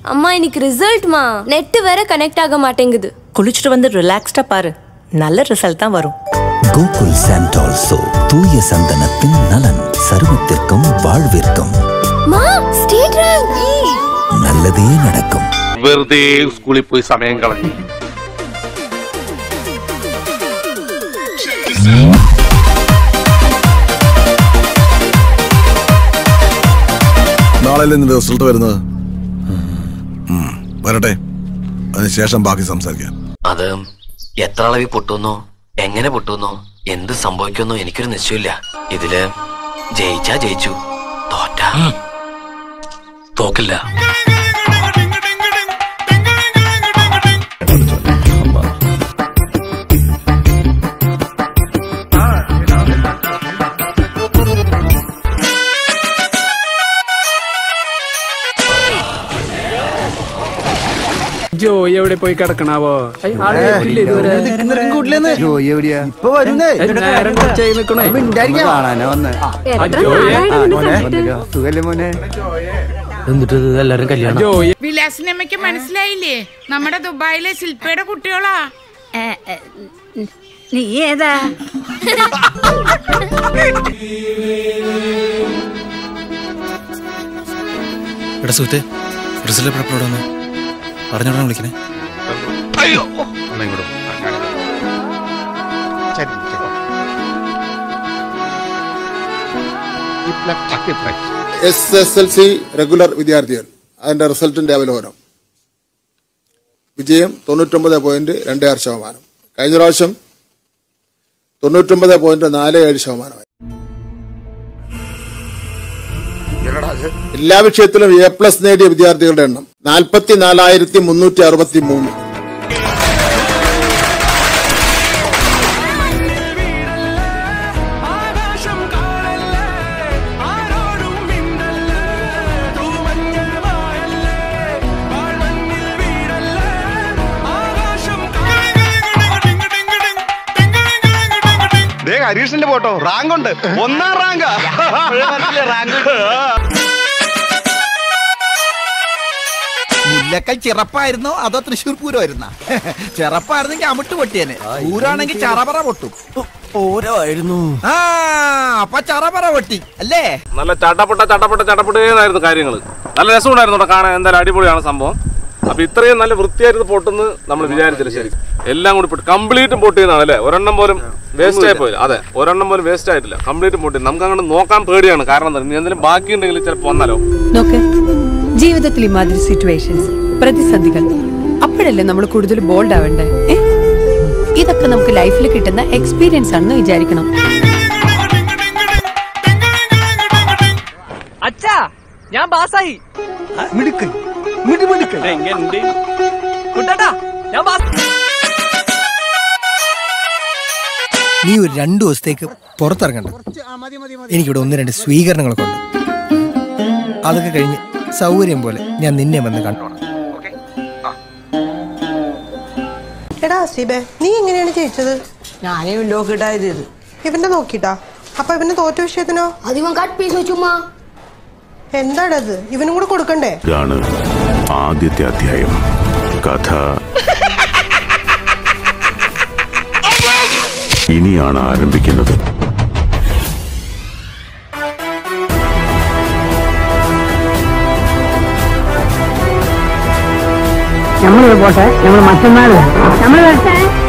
அம்மா இன்னைக்கு ரிசல்ட்மா நெட் வேற கனெக்ட் ஆக மாட்டேங்குது குளிச்சுட்டு வந்து ரிலாக்ஸ்டா பாரு நல்ல ரிசல்ட் தான் வரும் கோகுல் சாண்டோல் சோப் தூய சந்தனத்தின் நலன் சருமத்திற்கும் வாழ்விற்கும் மா ஸ்டேட் ரேங்க் நல்லதே நடக்கும் വെറുതെ സ്കൂളിൽ പോയി സമയം കളഞ്ഞു നാളെ നിന്റെ റിസൾട്ട് വരുന്നത് ഉം, വരട്ടെ അതിനുശേഷം ബാക്കി സംസാരിക്കാം അത് എത്ര അളവിൽ പൊട്ടുന്നോ എങ്ങനെ പൊട്ടുന്നോ എന്ത് സംഭവിക്കുന്നോ എനിക്കൊരു നിശ്ചയമില്ല ഇതില് ജയിച്ചാ ജയിച്ചു തോറ്റാ തോക്കില്ല ജോയി എവിടെ പോയി കിടക്കണാവോ ഐ, ആള് കേട്ടില്ലേ ഇതുവരെ? ജോയി എവിടെയാ ഇപ്പൊ വരുന്നേ ഐ, നേരം കുറച്ചായി നിക്കണേ കാണാനാ വന്നേ ആ ജോയി സുഖല്ലേ മോനെ എന്നിട്ട് എല്ലാരും കല്യാണം ജോയി വിലാസിനമ്മയ്ക്ക് മനസ്സിലായില്ലേ നമ്മുടെ ദുബായിലെ ശില്പയുടെ കുട്ടികളാ നീ ഏതാ എടാ സുഹൃത്തെ റിസൾട്ട് എപ്പോഴും അപ്ലോഡ് വന്നു പറഞ്ഞോടാ വിളിക്കണേ അയ്യോ എന്നാ ഇങ്ങോട്ട് വാ. S S L C regular വിദ്യാർത്ഥികൾ അതിന്റെ റിസൾട്ടിന്റെ അവലോകനം വിജയം തൊണ്ണൂറ്റൊമ്പത് പോയിന്റ് രണ്ട് ആറ് ശതമാനം കഴിഞ്ഞ പ്രാവശ്യം തൊണ്ണൂറ്റൊമ്പത് പോയിന്റ് നാല് ഏഴ് ശതമാനമായി എല്ലാ വിഷയത്തിലും എ പ്ലസ് നേടിയ വിദ്യാർത്ഥികളുടെ എണ്ണം നാൽപ്പത്തി നാലായിരത്തി മുന്നൂറ്റി അറുപത്തി മൂന്ന് ഹരീഷിന്റെ ഫോട്ടോ റാങ്ക് ഉണ്ട് ഒന്നാം റാങ്കാ മുല്ലക്കൽ ചിറപ്പായിരുന്നോ അതോ തൃശ്ശൂർ പൂരമായിരുന്ന ചിറപ്പായിരുന്നെങ്കിൽ അമിട്ട് പൊട്ടിയനെ പൂരാണെങ്കിൽ ചറപറ പൊട്ടും പൂരമായിരുന്നു ആ അപ്പൊ ചറപറ പൊട്ടി അല്ലേ നല്ല ചട്ടപ്പെട്ട ചട്ടപ്പെട്ട ചട്ടപ്പെട്ടേന്നായിരുന്നു കാര്യങ്ങൾ നല്ല രസമുണ്ടായിരുന്നു കേട്ടോ കാണാൻ എന്തായാലും അടിപൊളിയാണ് സംഭവം അപ്പൊ ഇത്രയും നല്ല വൃത്തിയായിട്ട് പൊട്ടുന്ന് നമ്മൾ വിചാരിച്ചില്ല ശരി എല്ലാം കൂടി പൊട്ടി കംപ്ലീറ്റും പൊട്ടിയെന്നാണ് അല്ലേ ഒരെണ്ണം പോലും വേസ്റ്റ് ആയി പോയില്ല അതെ ഒരെണ്ണം പോലും വേസ്റ്റ് ആയിട്ടില്ല കംപ്ലീറ്റ് പൊട്ടി നമുക്ക് അങ്ങോട്ട് നോക്കാൻ പേടിയാണ് കാരണം എന്താ ഇനി എന്തെങ്കിലും ബാക്കി ഉണ്ടെങ്കിൽ ചിലപ്പോൾ വന്നാലോ നോക്ക് ജീവിതത്തിൽ ഇമാതിരി സിറ്റുവേഷൻസ് പ്രതിസന്ധികൾ അപ്പോഴല്ലേ നമ്മൾ കൂടുതൽ ബോൾഡ് ആവണ്ടേ ഏ? ഇതൊക്കെ നമുക്ക് ലൈഫിൽ കിട്ടുന്ന എക്സ്പീരിയൻസ് ആണെന്ന് വിചാരിക്കണം അച്ഛാ ഞാൻ പാസ്സായി മിടുക്കൻ മിടുമിടുക്കൻ കുട്ടാ ഞാൻ പാസ് നീ ഒരു രണ്ടു ദിവസത്തേക്ക് പുറത്തിറങ്ങണ്ട എനിക്കിവിടെ ഒന്ന് രണ്ട് സ്വീകരണങ്ങളൊക്കെ ഉണ്ട് അതൊക്കെ കഴിഞ്ഞ് സൗകര്യം പോലെ ഞാൻ നിന്നെ വന്ന് കണ്ടോളാം എടാ സീബേ നീ എങ്ങനെയാണ് ജയിച്ചത് ഞാനേ നോക്കിട്ടായത് ഇത് ഇവന്റെ നോക്കിട്ടാ അപ്പൊ ഇവന്റെ തോറ്റ വിഷയത്തിനോ அதிகமா கட் பீஸ் வச்சுமா എന്താടത് ഇവനും കൂടെ കൊടുക്കണ്ടേ ഇതാണ് ആദ്യത്തെ അധ്യായം കഥ ഇനിയാണ് ആരംഭിക്കുന്നത് നമ്മള് പോട്ടെ നമ്മള് മറ്റന്നാൾ നമ്മള് വരട്ടെ